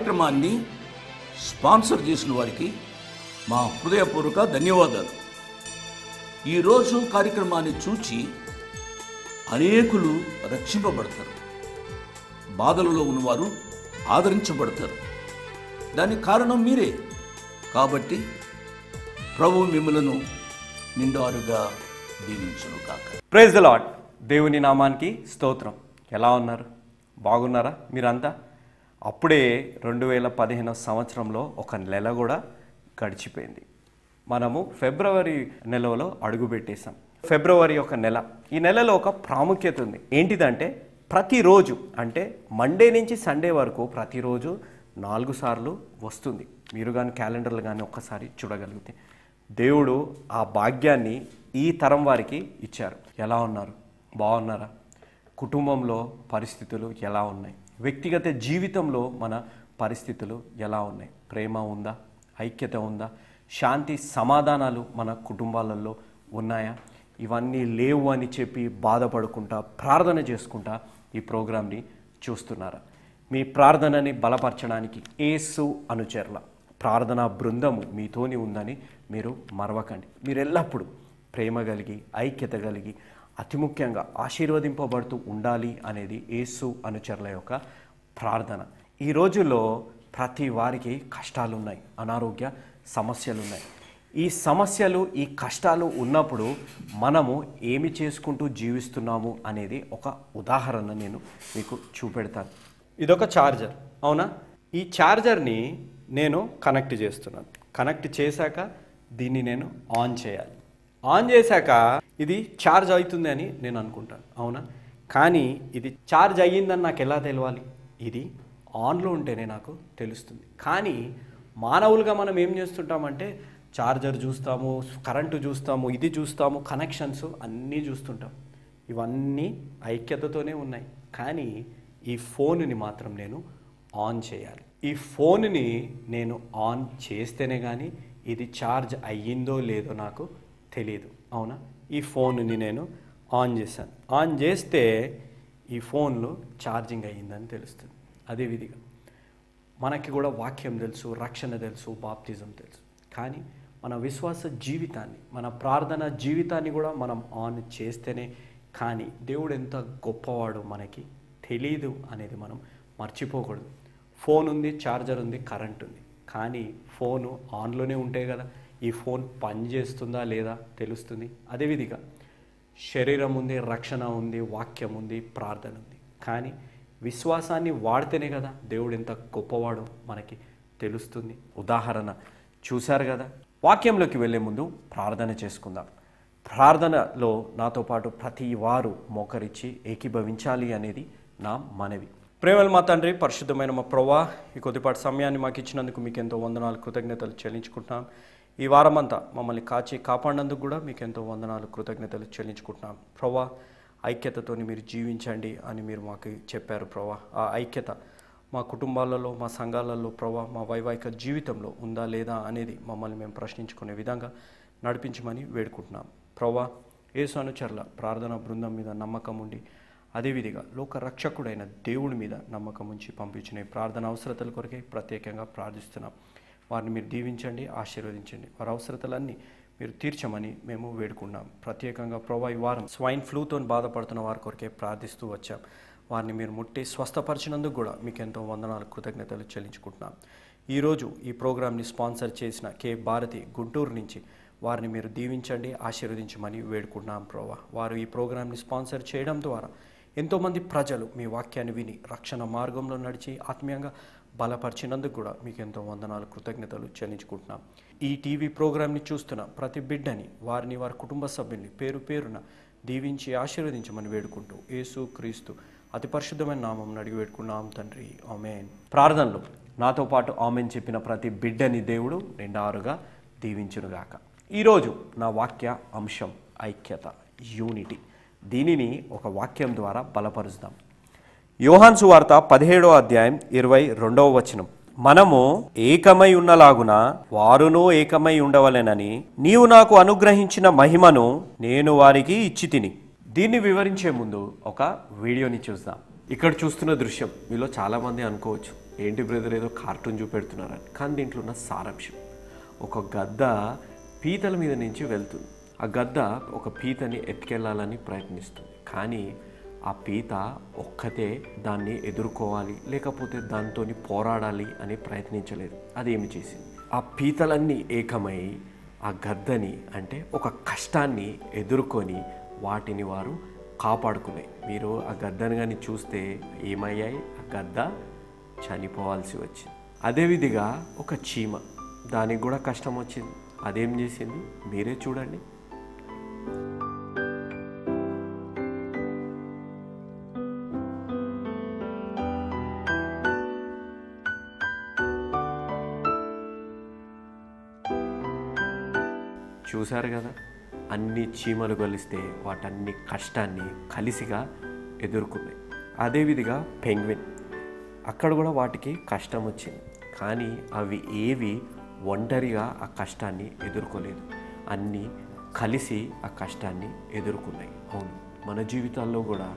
కార్యక్రమాన్ని స్పాన్సర్ చేసిన వారికి మా హృదయపూర్వక ధన్యవాదాలు ఈరోజు కార్యక్రమాన్ని చూచి అనేకులు రక్షింపబడతారు బాధలలో ఉన్నవారు ఆదరించబడతారు దానికి కారణం మీరే కాబట్టి ప్రభు మిమ్మలను నిండారుగా దీవించును కాక ప్రైజ్ ద లాడ్ దేవుని నామానికి స్తోత్రం ఎలా ఉన్నారు బాగున్నారా మీరంతా అప్పుడే రెండు వేల పదిహేను సంవత్సరంలో ఒక నెల కూడా గడిచిపోయింది మనము ఫిబ్రవరి నెలలో అడుగుపెట్టేశాం ఫిబ్రవరి ఒక నెల ఈ నెలలో ఒక ప్రాముఖ్యత ఉంది ఏంటిదంటే ప్రతిరోజు అంటే మండే నుంచి సండే వరకు ప్రతిరోజు నాలుగు సార్లు వస్తుంది మీరు కానీ క్యాలెండర్లు కానీ ఒక్కసారి చూడగలిగితే దేవుడు ఆ భాగ్యాన్ని ఈ తరం వారికి ఇచ్చారు ఎలా ఉన్నారు బాగున్నారా కుటుంబంలో పరిస్థితులు ఎలా ఉన్నాయి వ్యక్తిగత జీవితంలో మన పరిస్థితులు ఎలా ఉన్నాయి ప్రేమ ఉందా ఐక్యత ఉందా శాంతి సమాధానాలు మన కుటుంబాలలో ఉన్నాయా ఇవన్నీ లేవు అని చెప్పి బాధపడుకుంటా ప్రార్థన చేసుకుంటా ఈ ప్రోగ్రాంని చూస్తున్నారా మీ ప్రార్థనని బలపరచడానికి ఏసు అనుచరుల ప్రార్థనా బృందము మీతోని ఉందని మీరు మరవకండి మీరు ఎల్లప్పుడూ ప్రేమ కలిగి ఐక్యత కలిగి అతి ముఖ్యంగా ఆశీర్వదింపబడుతూ ఉండాలి అనేది యేసు అనుచరుల యొక్క ప్రార్థన ఈ రోజుల్లో ప్రతి వారికి కష్టాలు ఉన్నాయి అనారోగ్య సమస్యలు ఉన్నాయి ఈ సమస్యలు ఈ కష్టాలు ఉన్నప్పుడు మనము ఏమి చేసుకుంటూ జీవిస్తున్నాము అనేది ఒక ఉదాహరణ నేను మీకు చూపెడతాను ఇదొక ఛార్జర్ అవునా ఈ ఛార్జర్ని నేను కనెక్ట్ చేస్తున్నాను కనెక్ట్ చేశాక దీన్ని నేను ఆన్ చేయాలి ఆన్ చేశాక ఇది ఛార్జ్ అవుతుంది అని నేను అనుకుంటాను అవునా కానీ ఇది ఛార్జ్ అయ్యిందని నాకు ఎలా తెలవాలి ఇది ఆన్లో ఉంటేనే నాకు తెలుస్తుంది కానీ మానవులుగా మనం ఏం చేస్తుంటామంటే ఛార్జర్ చూస్తాము కరెంటు చూస్తాము ఇది చూస్తాము కనెక్షన్స్ అన్నీ చూస్తుంటాం ఇవన్నీ ఐక్యతతోనే ఉన్నాయి కానీ ఈ ఫోన్ని మాత్రం నేను ఆన్ చేయాలి ఈ ఫోన్ని నేను ఆన్ చేస్తేనే కానీ ఇది ఛార్జ్ అయ్యిందో లేదో నాకు తెలియదు అవునా ఈ ఫోన్ని నేను ఆన్ చేశాను ఆన్ చేస్తే ఈ ఫోన్లో ఛార్జింగ్ అయ్యిందని తెలుస్తుంది అదే విధిగా మనకి కూడా వాక్యం తెలుసు రక్షణ తెలుసు బాప్తిజం తెలుసు కానీ మన విశ్వాస జీవితాన్ని మన ప్రార్థన జీవితాన్ని కూడా మనం ఆన్ చేస్తేనే కానీ దేవుడు ఎంత గొప్పవాడు మనకి తెలియదు అనేది మనం మర్చిపోకూడదు ఫోన్ ఉంది ఛార్జర్ ఉంది కరెంట్ ఉంది కానీ ఫోను ఆన్లోనే ఉంటే కదా ఈ ఫోన్ పని చేస్తుందా లేదా తెలుస్తుంది అదేవిధిగా శరీరం ఉంది రక్షణ ఉంది వాక్యం ఉంది ప్రార్థన ఉంది కానీ విశ్వాసాన్ని వాడితేనే కదా దేవుడు ఎంత గొప్పవాడో మనకి తెలుస్తుంది ఉదాహరణ చూశారు కదా వాక్యంలోకి వెళ్ళే ముందు ప్రార్థన చేసుకుందాం ప్రార్థనలో నాతో పాటు ప్రతి వారు మోకరించి ఏకీభవించాలి అనేది నా మనవి ప్రేమల మా తండ్రి పరిశుద్ధమైన మా ప్రవ్వా ఈ కొద్దిపాటి సమయాన్ని మాకు ఇచ్చినందుకు మీకు ఎంతో వందనాలు కృతజ్ఞతలు చెల్లించుకుంటున్నాం ఈ వారమంతా మమ్మల్ని కాచి కాపాడినందుకు కూడా మీకు ఎంతో వందనాలు కృతజ్ఞతలు చెల్లించుకుంటున్నాం ప్రవ్వా ఐక్యతతోని మీరు జీవించండి అని మీరు మాకు చెప్పారు ప్రవ్వా ఆ ఐక్యత మా కుటుంబాలలో మా సంఘాలలో ప్రవ్వా మా వైవాహిక జీవితంలో ఉందా లేదా అనేది మమ్మల్ని మేము ప్రశ్నించుకునే విధంగా నడిపించమని వేడుకుంటున్నాం ప్రవ్వా యేసు అనుచరుల ప్రార్థన బృందం మీద నమ్మకం ఉండి అదేవిధిగా లోక రక్షకుడైన దేవుడి మీద నమ్మకం ఉంచి పంపించిన ఈ ప్రార్థన అవసరతల కొరకే ప్రత్యేకంగా ప్రార్థిస్తున్నాం వారిని మీరు దీవించండి ఆశీర్వదించండి వారి అవసరతలన్నీ మీరు తీర్చమని మేము వేడుకున్నాం ప్రత్యేకంగా ప్రభా ఈ వారం స్వైన్ ఫ్లూతో బాధపడుతున్న వారి కొరకే ప్రార్థిస్తూ వచ్చాం వారిని మీరు ముట్టి స్వస్థపరిచినందుకు కూడా మీకు ఎంతో వందనాలు కృతజ్ఞతలు చెల్లించుకుంటున్నాం ఈరోజు ఈ ప్రోగ్రామ్ని స్పాన్సర్ చేసిన కె భారతి గుంటూరు నుంచి వారిని మీరు దీవించండి ఆశీర్వదించమని వేడుకుంటున్నాం ప్రోవా వారు ఈ ప్రోగ్రామ్ని స్పాన్సర్ చేయడం ద్వారా ఎంతోమంది ప్రజలు మీ వాక్యాన్ని విని రక్షణ మార్గంలో నడిచి ఆత్మీయంగా బలపరిచినందుకు కూడా మీకు ఎంతో వందనాలు కృతజ్ఞతలు చెల్లించుకుంటున్నాం ఈ టీవీ ప్రోగ్రామ్ని చూస్తున్న ప్రతి బిడ్డని వారిని వారి కుటుంబ సభ్యుల్ని పేరు పేరున దీవించి ఆశీర్వదించమని వేడుకుంటూ యేసు క్రీస్తు అతి పరిశుద్ధమైన నామం అడిగి వేడుకున్నాం తండ్రి ఆమెన్ ప్రార్థనలో నాతో పాటు ఆమెన్ చెప్పిన ప్రతి బిడ్డని దేవుడు నిండారుగా దీవించునుగాక ఈరోజు నా వాక్య అంశం ఐక్యత యూనిటీ దీనిని ఒక వాక్యం ద్వారా బలపరుస్తాం యోహాన్ సువార్త పదిహేడో అధ్యాయం ఇరవై రెండవ వచనం మనము ఏకమై ఉన్నలాగున వారును ఏకమై ఉండవలెనని నీవు నాకు అనుగ్రహించిన మహిమను నేను వారికి ఇచ్చి తిని దీన్ని వివరించే ముందు ఒక వీడియోని చూద్దాం ఇక్కడ చూస్తున్న దృశ్యం మీలో చాలామంది అనుకోవచ్చు ఏంటి బ్రదర్ ఏదో కార్టూన్ చూపెడుతున్నారని కానీ దీంట్లో ఉన్న సారాంశం ఒక గద్ద పీతల మీద నుంచి వెళ్తుంది ఆ గద్ద ఒక పీతని ఎత్తుకెళ్ళాలని ప్రయత్నిస్తుంది కానీ ఆ పీత ఒక్కతే దాన్ని ఎదుర్కోవాలి లేకపోతే దాంతో పోరాడాలి అని ప్రయత్నించలేదు అదేమి చేసింది ఆ పీతలన్నీ ఏకమై ఆ గద్దని అంటే ఒక కష్టాన్ని ఎదుర్కొని వాటిని వారు కాపాడుకున్నాయి మీరు ఆ గద్దను కానీ చూస్తే ఏమయ్యాయి ఆ గద్ద చనిపోవాల్సి వచ్చింది అదేవిధిగా ఒక చీమ దానికి కూడా కష్టం వచ్చింది అదేం చేసింది మీరే చూడండి చూశారు కదా అన్ని చీమలు కలిస్తే వాటన్ని కష్టాన్ని కలిసిగా ఎదుర్కొన్నాయి అదేవిధిగా పెంగ్విన్ అక్కడ కూడా వాటికి కష్టం వచ్చింది కానీ అవి ఏవి ఒంటరిగా ఆ కష్టాన్ని ఎదుర్కోలేదు అన్నీ కలిసి ఆ కష్టాన్ని ఎదుర్కొన్నాయి అవును మన జీవితాల్లో కూడా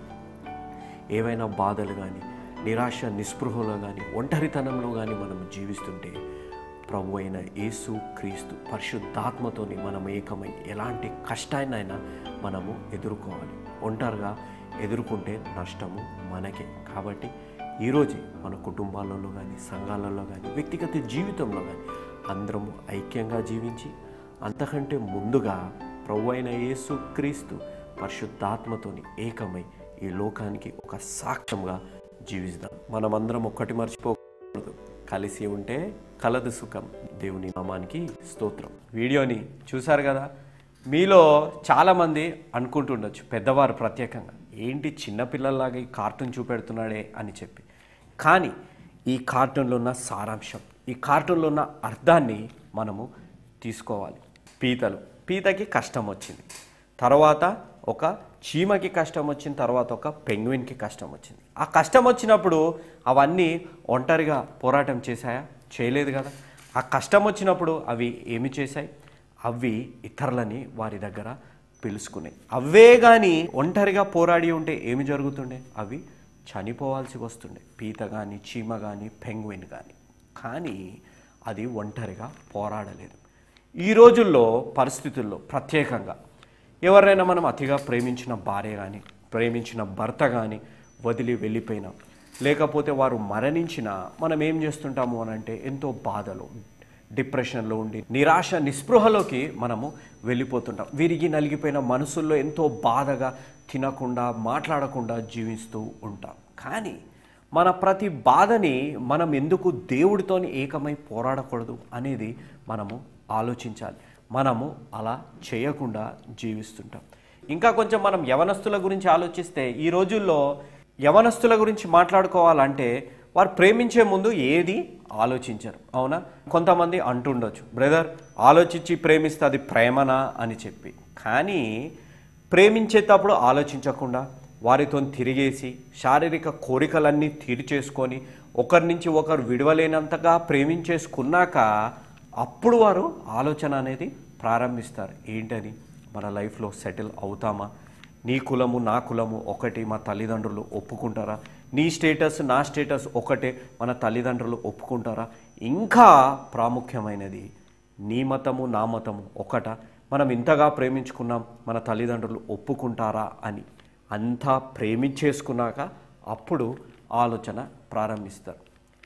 ఏవైనా బాధలు కానీ నిరాశ నిస్పృహలో కానీ ఒంటరితనంలో కానీ మనం జీవిస్తుంటే ప్రభు అయిన యేసు క్రీస్తు పరిశుద్ధాత్మతోని మనం ఏకమై ఎలాంటి కష్టాన్నైనా మనము ఎదుర్కోవాలి ఒంటరిగా ఎదుర్కొంటే నష్టము మనకే కాబట్టి ఈరోజే మన కుటుంబాలలో కానీ సంఘాలలో కానీ వ్యక్తిగత జీవితంలో కానీ అందరము ఐక్యంగా జీవించి అంతకంటే ముందుగా ప్రభు అయిన యేసు క్రీస్తు పరిశుద్ధాత్మతోని ఏకమై ఈ లోకానికి ఒక సాక్ష్యంగా జీవిస్తాం మనమందరం ఒక్కటి మర్చిపోకూడదు కలిసి ఉంటే కలదు సుఖం దేవుని నామానికి స్తోత్రం వీడియోని చూశారు కదా మీలో చాలామంది అనుకుంటుండొచ్చు పెద్దవారు ప్రత్యేకంగా ఏంటి చిన్నపిల్లల్లాగా ఈ కార్టూన్ చూపెడుతున్నాడే అని చెప్పి కానీ ఈ కార్టూన్లో ఉన్న సారాంశం ఈ కార్టూన్లో ఉన్న అర్థాన్ని మనము తీసుకోవాలి పీతలు పీతకి కష్టం వచ్చింది తర్వాత ఒక చీమకి కష్టం వచ్చిన తర్వాత ఒక పెంగ్విన్కి కష్టం వచ్చింది ఆ కష్టం వచ్చినప్పుడు అవన్నీ ఒంటరిగా పోరాటం చేశాయా చేయలేదు కదా ఆ కష్టం వచ్చినప్పుడు అవి ఏమి చేశాయి అవి ఇతరులని వారి దగ్గర పిలుచుకున్నాయి అవే కానీ ఒంటరిగా పోరాడి ఉంటే ఏమి జరుగుతుండే అవి చనిపోవాల్సి వస్తుండే పీత కానీ చీమ కానీ పెంగ్విన్ కానీ కానీ అది ఒంటరిగా పోరాడలేదు ఈ రోజుల్లో పరిస్థితుల్లో ప్రత్యేకంగా ఎవరైనా మనం అతిగా ప్రేమించిన భార్య కానీ ప్రేమించిన భర్త కానీ వదిలి వెళ్ళిపోయినా లేకపోతే వారు మరణించినా మనం ఏం చేస్తుంటాము అని అంటే ఎంతో బాధలో డిప్రెషన్లో ఉండి నిరాశ నిస్పృహలోకి మనము వెళ్ళిపోతుంటాం విరిగి నలిగిపోయిన మనసుల్లో ఎంతో బాధగా తినకుండా మాట్లాడకుండా జీవిస్తూ ఉంటాం కానీ మన ప్రతి బాధని మనం ఎందుకు దేవుడితోని ఏకమై పోరాడకూడదు అనేది మనము ఆలోచించాలి మనము అలా చేయకుండా జీవిస్తుంటాం ఇంకా కొంచెం మనం యవనస్తుల గురించి ఆలోచిస్తే ఈ రోజుల్లో యవనస్తుల గురించి మాట్లాడుకోవాలంటే వారు ప్రేమించే ముందు ఏది ఆలోచించరు అవునా కొంతమంది అంటుండొచ్చు బ్రదర్ ఆలోచించి ప్రేమిస్తే అది ప్రేమనా అని చెప్పి కానీ ప్రేమించేటప్పుడు ఆలోచించకుండా వారితో తిరిగేసి శారీరక కోరికలన్నీ తీర్చేసుకొని ఒకరి నుంచి ఒకరు విడవలేనంతగా ప్రేమించేసుకున్నాక అప్పుడు వారు ఆలోచన అనేది ప్రారంభిస్తారు ఏంటని మన లైఫ్లో సెటిల్ అవుతామా నీ కులము నా కులము ఒకటి మా తల్లిదండ్రులు ఒప్పుకుంటారా నీ స్టేటస్ నా స్టేటస్ ఒకటే మన తల్లిదండ్రులు ఒప్పుకుంటారా ఇంకా ప్రాముఖ్యమైనది నీ మతము నా మతము ఒకట మనం ఇంతగా ప్రేమించుకున్నాం మన తల్లిదండ్రులు ఒప్పుకుంటారా అని అంతా ప్రేమించేసుకున్నాక అప్పుడు ఆలోచన ప్రారంభిస్తారు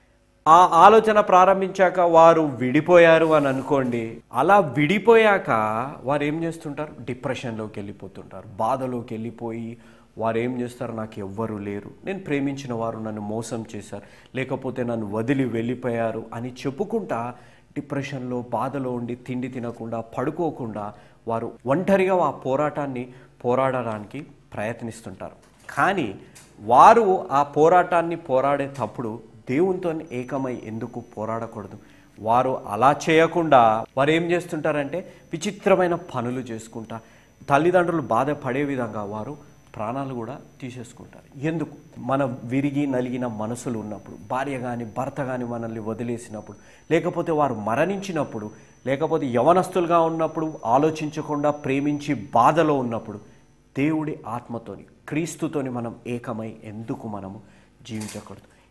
ఆ ఆలోచన ప్రారంభించాక వారు విడిపోయారు అని అనుకోండి అలా విడిపోయాక వారు ఏం చేస్తుంటారు డిప్రెషన్లోకి వెళ్ళిపోతుంటారు బాధలోకి వెళ్ళిపోయి వారు ఏం చేస్తారు నాకు ఎవ్వరు లేరు నేను ప్రేమించిన వారు నన్ను మోసం చేశారు లేకపోతే నన్ను వదిలి వెళ్ళిపోయారు అని చెప్పుకుంటా డిప్రెషన్లో బాధలో ఉండి తిండి తినకుండా పడుకోకుండా వారు ఒంటరిగా ఆ పోరాటాన్ని పోరాడడానికి ప్రయత్నిస్తుంటారు కానీ వారు ఆ పోరాటాన్ని పోరాడేటప్పుడు దేవునితో ఏకమై ఎందుకు పోరాడకూడదు వారు అలా చేయకుండా వారు ఏం చేస్తుంటారంటే విచిత్రమైన పనులు చేసుకుంటా తల్లిదండ్రులు బాధపడే విధంగా వారు ప్రాణాలు కూడా తీసేసుకుంటారు ఎందుకు మన విరిగి నలిగిన మనసులు ఉన్నప్పుడు భార్య కానీ భర్త కానీ మనల్ని వదిలేసినప్పుడు లేకపోతే వారు మరణించినప్పుడు లేకపోతే యవనస్తులుగా ఉన్నప్పుడు ఆలోచించకుండా ప్రేమించి బాధలో ఉన్నప్పుడు దేవుడి ఆత్మతోని క్రీస్తుతోని మనం ఏకమై ఎందుకు మనము జీవించకూడదు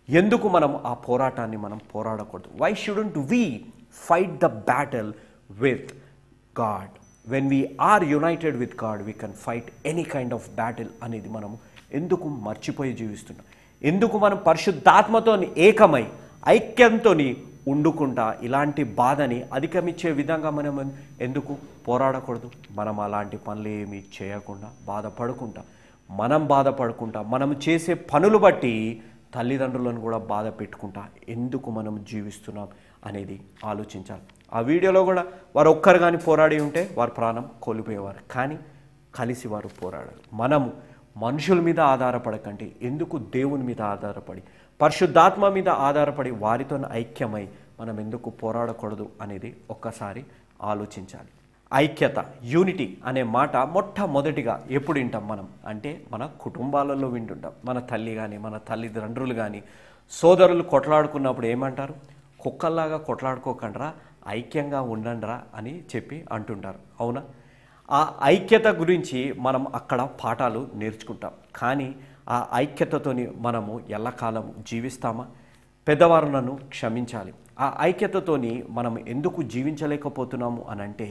ఎందుకు మనం ఆ పోరాటాన్ని మనం పోరాడకూడదు why shouldn't we fight the battle with God when we are united with God we can fight any kind of battle అనేది మనము ఎందుకు మర్చిపోయి జీవిస్తున్నాం ఎందుకు మనం పరిశుద్ధాత్మతో ఏకమై ఐక్యంతో ఉండుకుంటా ఇలాంటి బాధని అధిగమించే విధంగా మనం ఎందుకు పోరాడకూడదు మనం అలాంటి పనులు ఏమీ చేయకుండా బాధపడకుండా మనం బాధపడకుండా మనం చేసే పనులు బట్టి తల్లిదండ్రులను కూడా బాధ పెట్టుకుంటా ఎందుకు మనం జీవిస్తున్నాం అనేది ఆలోచించాలి ఆ వీడియోలో కూడా వారు ఒక్కరు కానీ పోరాడి ఉంటే వారు ప్రాణం కోల్పోయేవారు కానీ కలిసి వారు పోరాడారు మనము మనుషుల మీద ఆధారపడకండి ఎందుకు దేవుని మీద ఆధారపడి పరిశుద్ధాత్మ మీద ఆధారపడి వారితో ఐక్యమై మనం ఎందుకు పోరాడకూడదు అనేది ఒక్కసారి ఆలోచించాలి ఐక్యత యూనిటీ అనే మాట మొట్టమొదటిగా ఎప్పుడు వింటాం మనం అంటే మన కుటుంబాలలో వింటుంటాం మన తల్లి కానీ మన తల్లిదండ్రులు కానీ సోదరులు కొట్లాడుకున్నప్పుడు ఏమంటారు కుక్కల్లాగా కొట్లాడుకోకండ్రా ఐక్యంగా ఉండండిరా అని చెప్పి అంటుంటారు అవునా ఆ ఐక్యత గురించి మనం అక్కడ పాఠాలు నేర్చుకుంటాం కానీ ఆ ఐక్యతతోని మనము ఎల్లకాలం జీవిస్తామా పెద్దవారు నన్ను క్షమించాలి ఆ ఐక్యతతోని మనం ఎందుకు జీవించలేకపోతున్నాము అని అంటే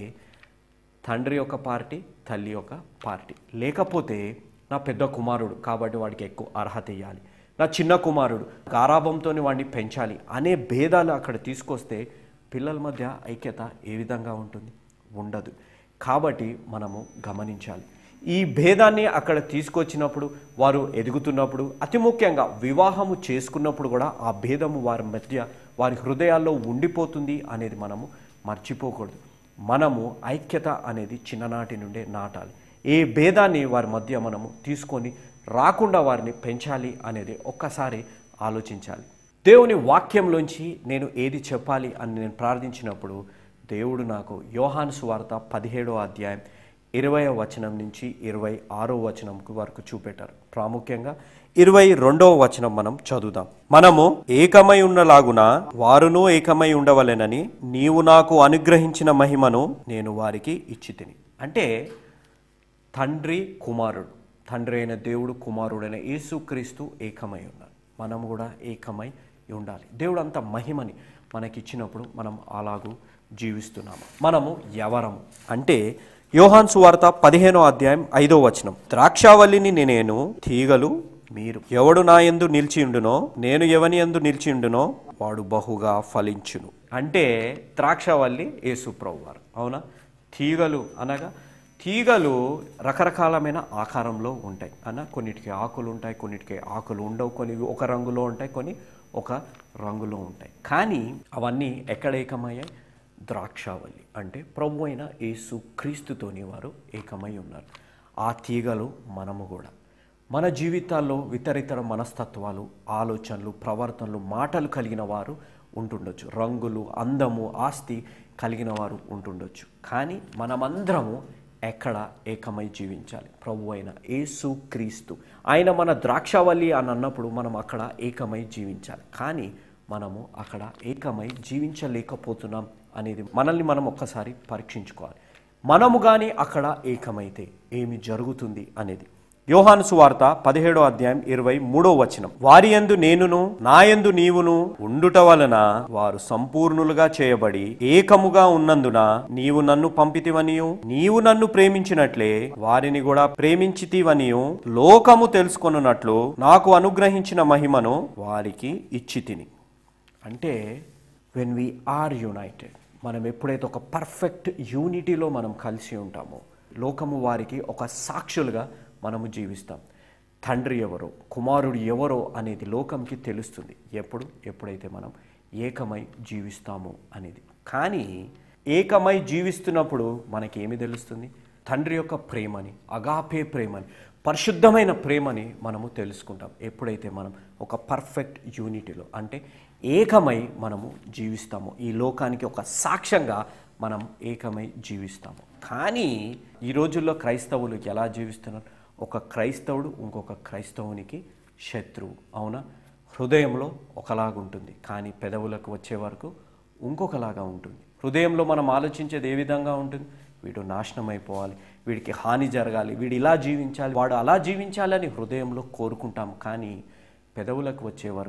తండ్రి యొక్క పార్టీ తల్లి యొక్క పార్టీ లేకపోతే నా పెద్ద కుమారుడు కాబట్టి వాడికి ఎక్కువ అర్హత ఇవ్వాలి నా చిన్న కుమారుడు గారాభంతో వాడిని పెంచాలి అనే భేదాలు అక్కడ తీసుకొస్తే పిల్లల మధ్య ఐక్యత ఏ విధంగా ఉంటుంది ఉండదు కాబట్టి మనము గమనించాలి ఈ భేదాన్ని అక్కడ తీసుకొచ్చినప్పుడు వారు ఎదుగుతున్నప్పుడు అతి ముఖ్యంగా వివాహము చేసుకున్నప్పుడు కూడా ఆ భేదము వారి మధ్య వారి హృదయాల్లో ఉండిపోతుంది అనేది మనము మర్చిపోకూడదు మనము ఐక్యత అనేది చిన్ననాటి నుండే నాటాలి ఏ భేదాన్ని వారి మధ్య మనము తీసుకొని రాకుండా వారిని పెంచాలి అనేది ఒక్కసారి ఆలోచించాలి దేవుని వాక్యంలోంచి నేను ఏది చెప్పాలి అని నేను ప్రార్థించినప్పుడు దేవుడు నాకు యోహాను సువార్త పదిహేడో అధ్యాయం ఇరవై వచనం నుంచి ఇరవై ఆరో వచనంకు వరకు చూపెట్టారు ప్రాముఖ్యంగా ఇరవై రెండవ వచనం మనం చదువుదాం మనము ఏకమై ఉన్నలాగున వారును ఏకమై ఉండవలెనని నీవు నాకు అనుగ్రహించిన మహిమను నేను వారికి ఇచ్చి తిని అంటే తండ్రి కుమారుడు తండ్రి అయిన దేవుడు కుమారుడైన యేసుక్రీస్తు ఏకమై ఉన్నారు మనం కూడా ఏకమై ఉండాలి దేవుడు అంత మహిమని మనకిచ్చినప్పుడు మనం అలాగూ జీవిస్తున్నాము మనము ఎవరము అంటే యోహాన్ సువార్త పదిహేనో అధ్యాయం ఐదో వచనం ద్రాక్షావల్లిని నేను తీగలు మీరు ఎవడు నా యందు నిలిచియుండునో నేను ఎవని యందు నిలిచియుండునో వాడు బహుగా ఫలించును అంటే ద్రాక్షావల్లి యేసు వారు అవునా తీగలు అనగా తీగలు రకరకాలమైన ఆకారంలో ఉంటాయి అన్న కొన్నిటికి ఆకులు ఉంటాయి కొన్నిటికి ఆకులు ఉండవు కొన్ని ఒక రంగులో ఉంటాయి కొన్ని ఒక రంగులో ఉంటాయి కానీ అవన్నీ ఎక్కడ ఏకమయ్యాయి ద్రాక్షావల్లి అంటే ప్రభు అయిన యేసు క్రీస్తుతోని వారు ఏకమై ఉన్నారు ఆ తీగలు మనము కూడా మన జీవితాల్లో ఇతరితర మనస్తత్వాలు ఆలోచనలు ప్రవర్తనలు మాటలు కలిగిన వారు ఉంటుండొచ్చు రంగులు అందము ఆస్తి కలిగిన వారు ఉంటుండొచ్చు కానీ మనమందరము ఎక్కడ ఏకమై జీవించాలి ప్రభు అయిన యేసు క్రీస్తు ఆయన మన ద్రాక్షావల్లి అని అన్నప్పుడు మనం అక్కడ ఏకమై జీవించాలి కానీ మనము అక్కడ ఏకమై జీవించలేకపోతున్నాం అనేది మనల్ని మనం ఒక్కసారి పరీక్షించుకోవాలి మనము కానీ అక్కడ ఏకమైతే ఏమి జరుగుతుంది అనేది యోహాను సువార్త పదిహేడో అధ్యాయం ఇరవై మూడో వచనం వారి యందు నేనును నాయందు నీవును ఉండుట వలన వారు సంపూర్ణులుగా చేయబడి ఏకముగా ఉన్నందున నీవు నన్ను పంపితివనియు నీవు నన్ను ప్రేమించినట్లే వారిని కూడా ప్రేమించితివనియు లోకము తెలుసుకొనున్నట్లు నాకు అనుగ్రహించిన మహిమను వారికి ఇచ్చి తిని అంటే వెన్ వి ఆర్ యునైటెడ్ మనం ఎప్పుడైతే ఒక పర్ఫెక్ట్ యూనిటీలో మనం కలిసి ఉంటామో లోకము వారికి ఒక సాక్షులుగా మనము జీవిస్తాం తండ్రి ఎవరో కుమారుడు ఎవరో అనేది లోకంకి తెలుస్తుంది ఎప్పుడు ఎప్పుడైతే మనం ఏకమై జీవిస్తామో అనేది కానీ ఏకమై జీవిస్తున్నప్పుడు మనకి ఏమి తెలుస్తుంది తండ్రి యొక్క ప్రేమని అగాపే ప్రేమని పరిశుద్ధమైన ప్రేమని మనము తెలుసుకుంటాం ఎప్పుడైతే మనం ఒక పర్ఫెక్ట్ యూనిటీలో అంటే ఏకమై మనము జీవిస్తాము ఈ లోకానికి ఒక సాక్ష్యంగా మనం ఏకమై జీవిస్తాము కానీ ఈ రోజుల్లో క్రైస్తవులు ఎలా జీవిస్తున్నారు ఒక క్రైస్తవుడు ఇంకొక క్రైస్తవునికి శత్రువు అవునా హృదయంలో ఒకలాగుంటుంది కానీ పెదవులకు వచ్చే వరకు ఇంకొకలాగా ఉంటుంది హృదయంలో మనం ఆలోచించేది ఏ విధంగా ఉంటుంది వీడు నాశనం అయిపోవాలి వీడికి హాని జరగాలి వీడు ఇలా జీవించాలి వాడు అలా జీవించాలని హృదయంలో కోరుకుంటాం కానీ పెదవులకు వచ్చే వరకు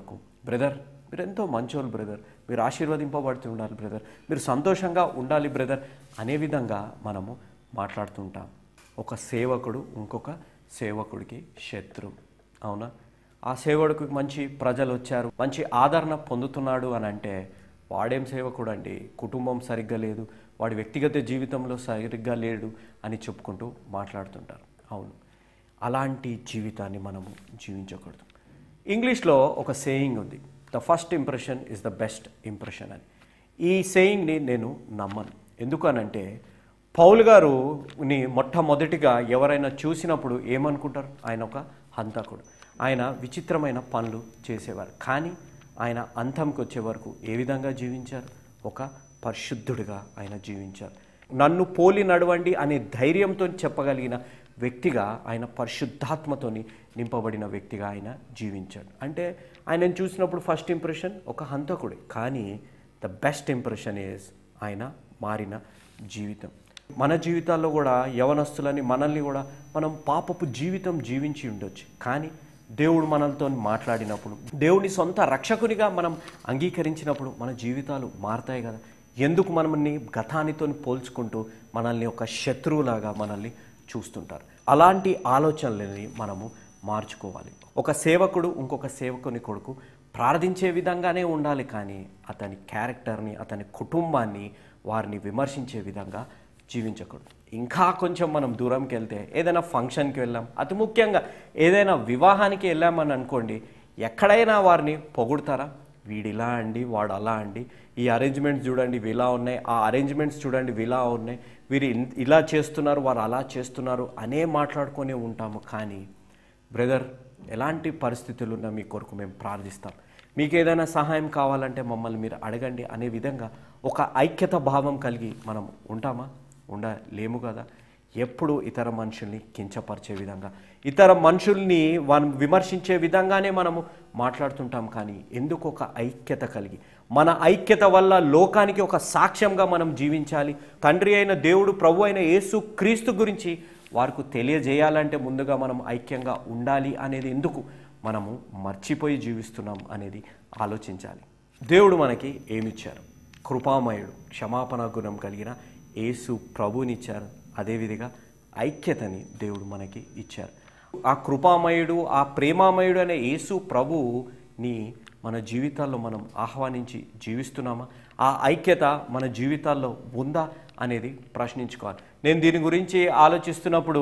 బ్రదర్ మీరు ఎంతో మంచోళ్ళు బ్రదర్ మీరు ఆశీర్వదింపబడుతూ ఉండాలి బ్రదర్ మీరు సంతోషంగా ఉండాలి బ్రదర్ అనే విధంగా మనము మాట్లాడుతుంటాం ఒక సేవకుడు ఇంకొక సేవకుడికి శత్రువు అవునా ఆ సేవకుడికి మంచి ప్రజలు వచ్చారు మంచి ఆదరణ పొందుతున్నాడు అని అంటే వాడేం సేవకుడు అండి కుటుంబం సరిగ్గా లేదు వాడి వ్యక్తిగత జీవితంలో సరిగ్గా లేడు అని చెప్పుకుంటూ మాట్లాడుతుంటారు అవును అలాంటి జీవితాన్ని మనము జీవించకూడదు ఇంగ్లీష్లో ఒక సేయింగ్ ఉంది the first impression is the best impression అని ఈ సేయింగ్ని నేను నమ్మను ఎందుకనంటే పౌల్ గారుని మొట్టమొదటిగా ఎవరైనా చూసినప్పుడు ఏమనుకుంటారు ఆయన ఒక హంతకుడు ఆయన విచిత్రమైన పనులు చేసేవారు కానీ ఆయన అంతంకి వచ్చే వరకు ఏ విధంగా జీవించారు ఒక పరిశుద్ధుడిగా ఆయన జీవించారు నన్ను పోలి నడవండి అనే ధైర్యంతో చెప్పగలిగిన వ్యక్తిగా ఆయన పరిశుద్ధాత్మతోని నింపబడిన వ్యక్తిగా ఆయన జీవించాడు అంటే ఆయనను చూసినప్పుడు ఫస్ట్ ఇంప్రెషన్ ఒక హంతకుడే కానీ ద బెస్ట్ ఇంప్రెషన్ ఈజ్ ఆయన మారిన జీవితం మన జీవితాల్లో కూడా యవనస్తులని మనల్ని కూడా మనం పాపపు జీవితం జీవించి ఉండొచ్చు కానీ దేవుడు మనలతో మాట్లాడినప్పుడు దేవుని సొంత రక్షకునిగా మనం అంగీకరించినప్పుడు మన జీవితాలు మారతాయి కదా ఎందుకు మనల్ని గతానితో పోల్చుకుంటూ మనల్ని ఒక శత్రువులాగా మనల్ని చూస్తుంటారు అలాంటి ఆలోచనలని మనము మార్చుకోవాలి ఒక సేవకుడు ఇంకొక సేవకుని కొడుకు ప్రార్థించే విధంగానే ఉండాలి కానీ అతని క్యారెక్టర్ని అతని కుటుంబాన్ని వారిని విమర్శించే విధంగా జీవించకూడదు ఇంకా కొంచెం మనం దూరంకి వెళ్తే ఏదైనా ఫంక్షన్కి వెళ్ళాం అతి ముఖ్యంగా ఏదైనా వివాహానికి వెళ్ళామని అనుకోండి ఎక్కడైనా వారిని పొగుడతారా వీడు ఇలా అండి వాడు అలా అండి ఈ అరేంజ్మెంట్స్ చూడండి ఇవి ఇలా ఉన్నాయి ఆ అరేంజ్మెంట్స్ చూడండి ఇవి ఇలా ఉన్నాయి వీరు ఇన్- ఇలా చేస్తున్నారు వారు అలా చేస్తున్నారు అనే మాట్లాడుకొని ఉంటాము కానీ బ్రదర్ ఎలాంటి పరిస్థితులు ఉన్నా మీ కొరకు మేము ప్రార్థిస్తాం మీకు ఏదైనా సహాయం కావాలంటే మమ్మల్ని మీరు అడగండి అనే విధంగా ఒక ఐక్యత భావం కలిగి మనం ఉంటామా ఉండలేము కదా ఎప్పుడు ఇతర మనుషుల్ని కించపరిచే విధంగా ఇతర మనుషుల్ని మనం విమర్శించే విధంగానే మనము మాట్లాడుతుంటాం కానీ ఎందుకు ఒక ఐక్యత కలిగి మన ఐక్యత వల్ల లోకానికి ఒక సాక్ష్యంగా మనం జీవించాలి తండ్రి అయిన దేవుడు ప్రభు అయిన యేసు క్రీస్తు గురించి వారికి తెలియజేయాలంటే ముందుగా మనం ఐక్యంగా ఉండాలి అనేది ఎందుకు మనము మర్చిపోయి జీవిస్తున్నాం అనేది ఆలోచించాలి దేవుడు మనకి ఏమిచ్చారు కృపామయుడు క్షమాపణ గుణం కలిగిన యేసు ప్రభునిచ్చారు అదేవిధంగా ఐక్యతని దేవుడు మనకి ఇచ్చారు ఆ కృపామయుడు ఆ ప్రేమామయుడు అనే యేసు ప్రభుని మన జీవితాల్లో మనం ఆహ్వానించి జీవిస్తున్నామా ఆ ఐక్యత మన జీవితాల్లో ఉందా అనేది ప్రశ్నించుకోవాలి నేను దీని గురించి ఆలోచిస్తున్నప్పుడు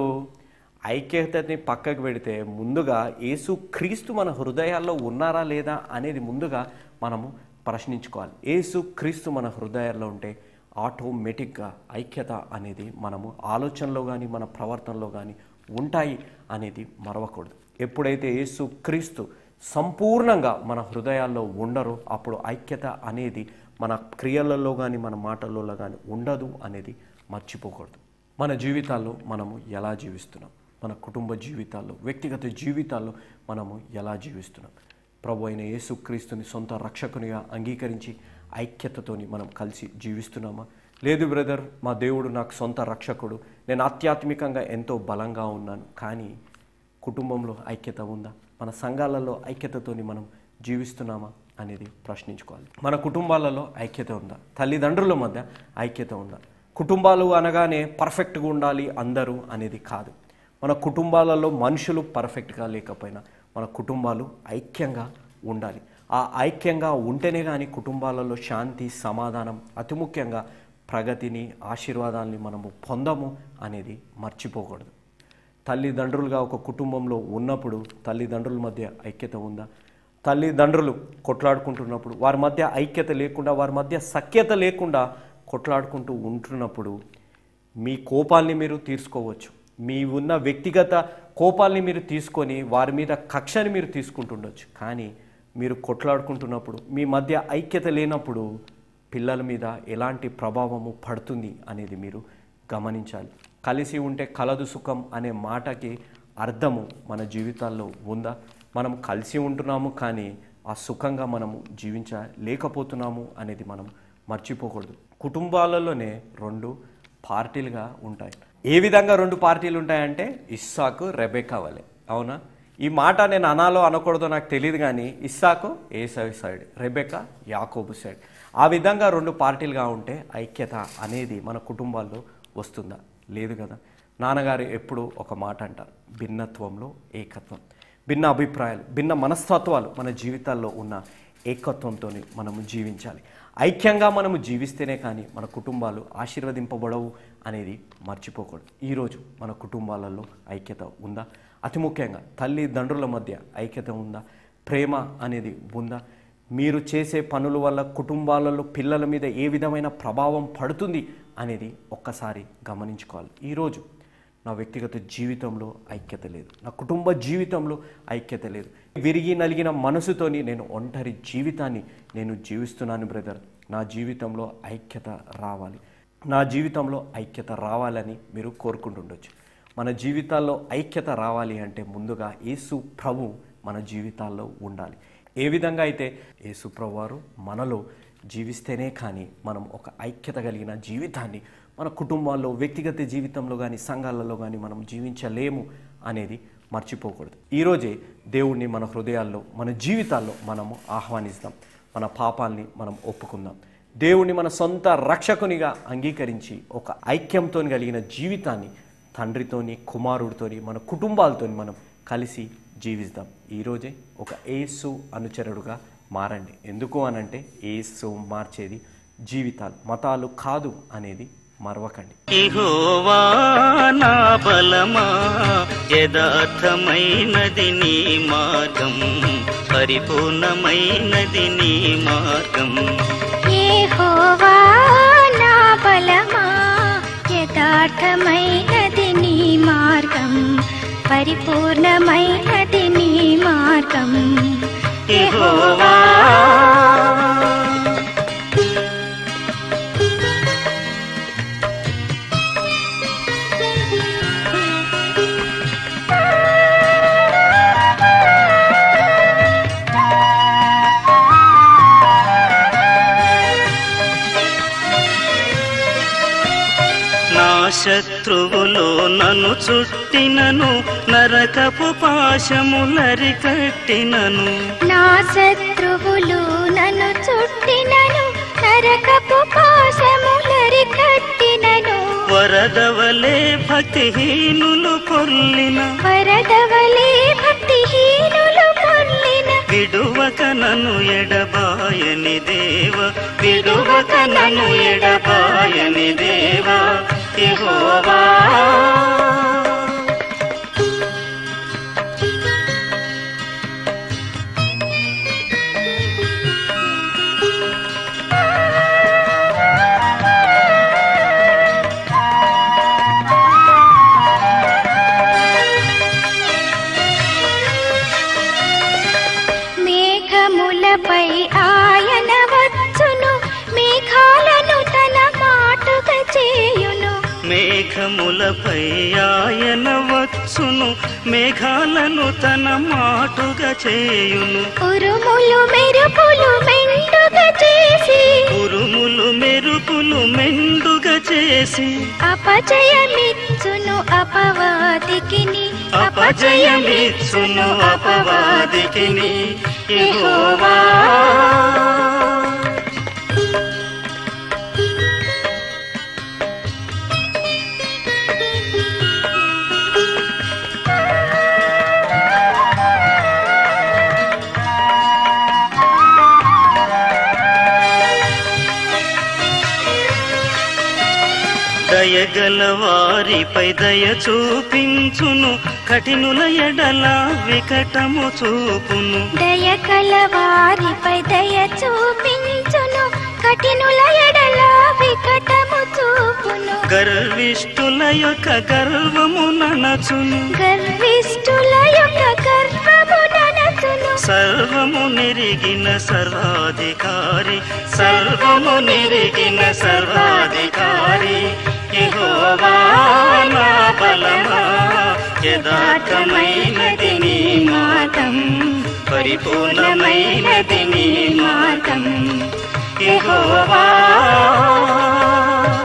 ఐక్యతని పక్కకు పెడితే ముందుగా యేసు క్రీస్తు మన హృదయాల్లో ఉన్నారా లేదా అనేది ముందుగా మనము ప్రశ్నించుకోవాలి యేసు క్రీస్తు మన హృదయాల్లో ఉంటే ఆటోమేటిక్గా ఐక్యత అనేది మనము ఆలోచనలో కానీ మన ప్రవర్తనలో కానీ ఉంటాయి అనేది మరవకూడదు ఎప్పుడైతే యేసు క్రీస్తు సంపూర్ణంగా మన హృదయాల్లో ఉండరో అప్పుడు ఐక్యత అనేది మన క్రియలలో కానీ మన మాటలలో కానీ ఉండదు అనేది మర్చిపోకూడదు మన జీవితాల్లో మనము ఎలా జీవిస్తున్నాం మన కుటుంబ జీవితాల్లో వ్యక్తిగత జీవితాల్లో మనము ఎలా జీవిస్తున్నాం ప్రభు అయిన యేసుక్రీస్తుని సొంత రక్షకునిగా అంగీకరించి ఐక్యతతోని మనం కలిసి జీవిస్తున్నామా లేదు బ్రదర్ మా దేవుడు నాకు సొంత రక్షకుడు నేను ఆధ్యాత్మికంగా ఎంతో బలంగా ఉన్నాను కానీ కుటుంబంలో ఐక్యత ఉందా మన సంఘాలలో ఐక్యతతోని మనం జీవిస్తున్నామా అనేది ప్రశ్నించుకోవాలి మన కుటుంబాలలో ఐక్యత ఉందా తల్లిదండ్రుల మధ్య ఐక్యత ఉందా కుటుంబాలు అనగానే పర్ఫెక్ట్గా ఉండాలి అందరూ అనేది కాదు మన కుటుంబాలలో మనుషులు పర్ఫెక్ట్గా లేకపోయినా మన కుటుంబాలు ఐక్యంగా ఉండాలి ఆ ఐక్యంగా ఉంటేనే కానీ కుటుంబాలలో శాంతి సమాధానం అతి ముఖ్యంగా ప్రగతిని ఆశీర్వాదాలని మనము పొందము అనేది మర్చిపోకూడదు తల్లిదండ్రులుగా ఒక కుటుంబంలో ఉన్నప్పుడు తల్లిదండ్రుల మధ్య ఐక్యత ఉందా తల్లిదండ్రులు కొట్లాడుకుంటున్నప్పుడు వారి మధ్య ఐక్యత లేకుండా వారి మధ్య సఖ్యత లేకుండా కొట్లాడుకుంటూ ఉంటున్నప్పుడు మీ కోపాల్ని మీరు తీర్చుకోవచ్చు మీ ఉన్న వ్యక్తిగత కోపాల్ని మీరు తీసుకొని వారి మీద కక్షని మీరు తీసుకుంటుండొచ్చు కానీ మీరు కొట్లాడుకుంటున్నప్పుడు మీ మధ్య ఐక్యత లేనప్పుడు పిల్లల మీద ఎలాంటి ప్రభావము పడుతుంది అనేది మీరు గమనించాలి కలిసి ఉంటే కలదు సుఖం అనే మాటకి అర్థము మన జీవితాల్లో ఉందా మనం కలిసి ఉంటున్నాము కానీ ఆ సుఖంగా మనము జీవించలేకపోతున్నాము అనేది మనం మర్చిపోకూడదు కుటుంబాలలోనే రెండు పార్టీలుగా ఉంటాయి ఏ విధంగా రెండు పార్టీలు ఉంటాయంటే ఇస్సాకు రెబెకా వలె అవునా ఈ మాట నేను అనాలో అనకూడదో నాకు తెలియదు కానీ ఇస్సాకు ఏసవి సైడ్ రెబెక యాకోబు సైడ్ ఆ విధంగా రెండు పార్టీలుగా ఉంటే ఐక్యత అనేది మన కుటుంబాల్లో వస్తుందా లేదు కదా నాన్నగారు ఎప్పుడు ఒక మాట అంటారు భిన్నత్వంలో ఏకత్వం భిన్న అభిప్రాయాలు భిన్న మనస్తత్వాలు మన జీవితాల్లో ఉన్న ఏకత్వంతో మనము జీవించాలి ఐక్యంగా మనము జీవిస్తేనే కానీ మన కుటుంబాలు ఆశీర్వదింపబడవు అనేది మర్చిపోకూడదు ఈరోజు మన కుటుంబాలలో ఐక్యత ఉందా అతి ముఖ్యంగా తల్లిదండ్రుల మధ్య ఐక్యత ఉందా ప్రేమ అనేది ఉందా మీరు చేసే పనుల వల్ల కుటుంబాలలో పిల్లల మీద ఏ విధమైన ప్రభావం పడుతుంది అనేది ఒక్కసారి గమనించుకోవాలి ఈరోజు నా వ్యక్తిగత జీవితంలో ఐక్యత లేదు నా కుటుంబ జీవితంలో ఐక్యత లేదు విరిగి నలిగిన మనసుతోని నేను ఒంటరి జీవితాన్ని నేను జీవిస్తున్నాను బ్రదర్ నా జీవితంలో ఐక్యత రావాలి నా జీవితంలో ఐక్యత రావాలని మీరు కోరుకుంటుండొచ్చు మన జీవితాల్లో ఐక్యత రావాలి అంటే ముందుగా యేసు ప్రభు మన జీవితాల్లో ఉండాలి ఏ విధంగా అయితే యేసు ప్రభు వారు మనలో జీవిస్తేనే కానీ మనం ఒక ఐక్యత కలిగిన జీవితాన్ని మన కుటుంబాల్లో వ్యక్తిగత జీవితంలో కానీ సంఘాలలో కానీ మనం జీవించలేము అనేది మర్చిపోకూడదు ఈరోజే దేవుణ్ణి మన హృదయాల్లో మన జీవితాల్లో మనము ఆహ్వానిస్తాం మన పాపాల్ని మనం ఒప్పుకుందాం దేవుణ్ణి మన సొంత రక్షకునిగా అంగీకరించి ఒక ఐక్యంతో కలిగిన జీవితాన్ని తండ్రితోని కుమారుడితోని మన కుటుంబాలతోని మనం కలిసి జీవిస్తాం ఈరోజే ఒక ఏసు అనుచరుడుగా మారండి ఎందుకు అనంటే ఏసు మార్చేది జీవితాలు మతాలు కాదు అనేది మరవకండి ఇహోవా నా బలమా యథార్థమైనది నీ మార్గం పరిపూర్ణమైనది నీ మార్గం యెహోవా నా బలమా యథార్థమైనది నీ మార్గం పరిపూర్ణమైనది నీ మార్గం యెహోవా నా శత్రువులు నన్ను చుట్టినను నరకపు పాశములరికట్టినను నా శత్రువులు నన్ను చుట్టినను నరకపు పాశములరి కట్టినను వరదవలే భక్తిహీనులు పొర్లిన వరదవలే భక్తిహీనులు పొర్లిన విడువక నన్ను ఎడబాయని దేవ విడువక నన్ను ఎడబాయని దేవ యెహోవా మేఘములపై ఆయన వచ్చును మేఘాలను తన మాటుగా చేయును మేఘములపై ఆయన వచ్చును మేఘాలను తన మాటుగా చేయును ఉరుములు మెరుపులు మెండుగా చేసి ఉరుములు మెరుపులు మెండుగా చేసి అపజయమిచ్చును అపవాదికిని అపజయమిచ్చును అపవాదికిని యెహోవా దయగల వారిపై దయ చూపించును కఠినుల ఎడల వికటము చూపును దయ కల వారిపై దయ చూపించును కఠినుల ఎడల వికటము చూపును గర్విష్ఠుల యొక్క గర్వము ననచును గర్విష్ఠుల యొక్క గర్వము ననచును సర్వము నెరిగిన సర్వాధికారి సర్వము నెరిగిన సర్వాధికారి యెహోవా నా బలమా యథార్థమైనది నీ మార్గం పరిపూర్ణమైనది నీ మార్గం యెహోవా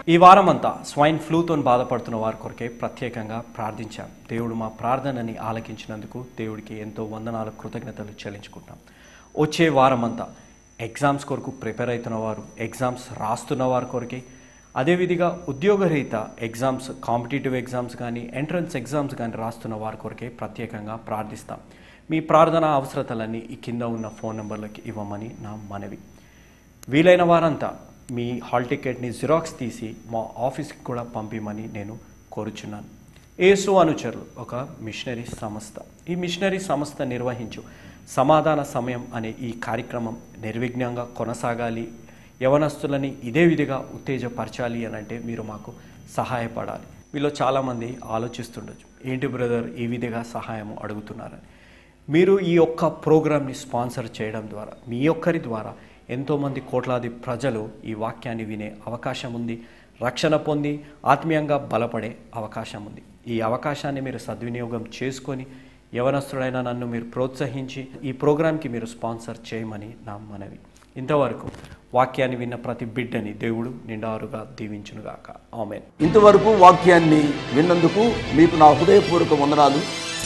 ఈ వారం అంతా స్వైన్ ఫ్లూతో బాధపడుతున్న వారి కొరకే ప్రత్యేకంగా ప్రార్థించాం దేవుడు మా ప్రార్థనని ఆలకించినందుకు దేవుడికి ఎంతో వందనాలు కృతజ్ఞతలు చెల్లించుకుంటాం వచ్చే వారం అంతా ఎగ్జామ్స్ కొరకు ప్రిపేర్ అవుతున్న వారు ఎగ్జామ్స్ రాస్తున్న వారి కొరకే అదేవిధంగా ఉద్యోగరహిత ఎగ్జామ్స్ కాంపిటేటివ్ ఎగ్జామ్స్ కానీ ఎంట్రన్స్ ఎగ్జామ్స్ కానీ రాస్తున్న వారి కొరకే ప్రత్యేకంగా ప్రార్థిస్తాం మీ ప్రార్థన అవసరతలన్నీ ఈ కింద ఉన్న ఫోన్ నెంబర్లకి ఇవ్వమని నా మనవి వీలైన వారంతా మీ హాల్ టికెట్ని జిరాక్స్ తీసి మా ఆఫీస్కి కూడా పంపిమని నేను కోరుచున్నాను ఏసు అనుచరులు ఒక మిషనరీ సంస్థ ఈ మిషనరీ సంస్థ నిర్వహించు సమాధాన సమయం అనే ఈ కార్యక్రమం నిర్విఘ్నంగా కొనసాగాలి యవనస్తులని ఇదే విధిగా ఉత్తేజపరచాలి అని అంటే మీరు మాకు సహాయపడాలి మీలో చాలామంది ఆలోచిస్తుండొచ్చు ఏంటి బ్రదర్ ఈ విధిగా సహాయం అడుగుతున్నారని మీరు ఈ యొక్క ప్రోగ్రామ్ని స్పాన్సర్ చేయడం ద్వారా మీ ఒక్కరి ద్వారా ఎంతోమంది కోట్లాది ప్రజలు ఈ వాక్యాన్ని వినే అవకాశం ఉంది రక్షణ పొంది ఆత్మీయంగా బలపడే అవకాశం ఉంది ఈ అవకాశాన్ని మీరు సద్వినియోగం చేసుకొని యవనస్తుడైన నన్ను మీరు ప్రోత్సహించి ఈ ప్రోగ్రాంకి మీరు స్పాన్సర్ చేయమని నా మనవి ఇంతవరకు వాక్యాన్ని విన్న ప్రతి బిడ్డని దేవుడు నిండారుగా దీవించునుగాక ఆమెన్ ఇంతవరకు వాక్యాన్ని విన్నందుకు మీకు నా హృదయపూర్వక వందనాలు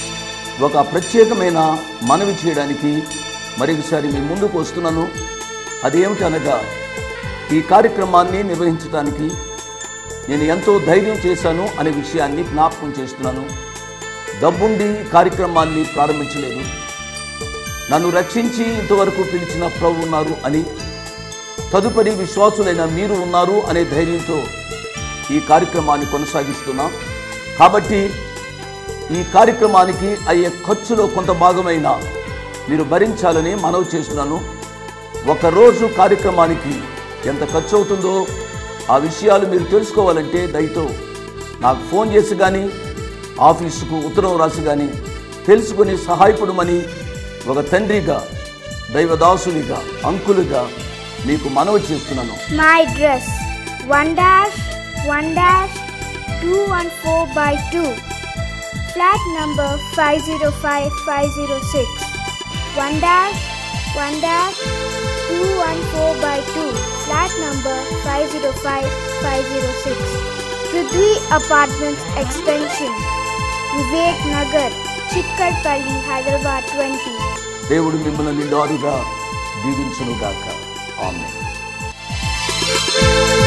ఒక ప్రత్యేకమైన మనవి చేయడానికి మరొకసారి మీ ముందుకు వస్తున్నాను అదేమిటి అనగా ఈ కార్యక్రమాన్ని నిర్వహించడానికి నేను ఎంతో ధైర్యం చేశాను అనే విషయాన్ని జ్ఞాపకం చేస్తున్నాను డబ్బుండి కార్యక్రమాన్ని ప్రారంభించలేదు నన్ను రక్షించి ఇంతవరకు పిలిచిన ప్రభు ఉన్నారు అని తదుపరి విశ్వాసులైన మీరు ఉన్నారు అనే ధైర్యంతో ఈ కార్యక్రమాన్ని కొనసాగిస్తున్నాం కాబట్టి ఈ కార్యక్రమానికి అయ్యే ఖర్చులో కొంత భాగమైన మీరు భరించాలని మనవి చేస్తున్నాను ఒక రోజు కార్యక్రమానికి ఎంత ఖర్చు అవుతుందో ఆ విషయాలు మీరు తెలుసుకోవాలంటే దయతో నాకు ఫోన్ చేసి కానీ ఆఫీసుకు ఉత్తరం రాసి కానీ తెలుసుకుని సహాయపడమని ఒక తండ్రిగా దైవదాసునిగా అంకులుగా మీకు మనవి చేస్తున్నాను My address 1 dash 1 dash 214 by 2 flat number 505506 1 dash 1 dash 214 by 2 flat number 505506 Prithvi Apartments Extension Vivek Nagar Chikkarpalli Hyderabad 20 దేవుడు మిమ్మల్ని నిండారుగా దీవించునుగాక ఆమె Thank